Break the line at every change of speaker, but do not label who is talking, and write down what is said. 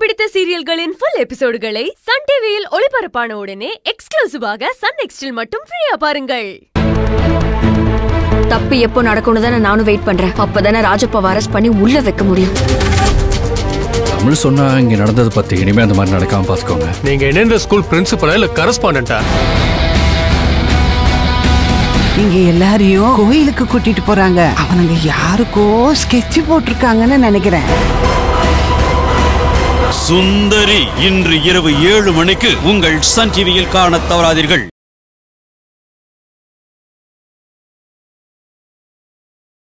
பிடித்த சீரியல்களின் full எபிசோடுகளை Sun டிவியில் ஒளிபரப்பான உடனே எக்ஸ்க்ளூசிவாக சன் நெக்ஸ்டில் மட்டும் ஃப்ரீயா பாருங்கள்
தப்பு எப்போ நடக்கும்னு தானே நானும் வெயிட் பண்றேன் அப்பதானே ராஜப்பாவை அரெஸ்ட் பண்ணி உள்ள வைக்க முடியும்
தமிழ் சொன்னா இங்க நடந்தது பத்தி இனிமே அந்த மாதிரி நடக்காம பாத்துக்கோங்க
நீங்க என்னென்ன ஸ்கூல் பிரின்சிபலா இல்ல கரஸ்பாண்டா
இங்க எல்லாரையும் கோயிலுக்கு கூட்டிட்டு போறாங்க அவனுங்க யாருக்கோ ஸ்கெட்ச் போட்டிருக்காங்கன்னு நினைக்கிறேன்
சுந்தரி இன்று இரவு ஏழு மணிக்கு உங்கள் சன் டிவியில் காணத் தவறாதீர்கள்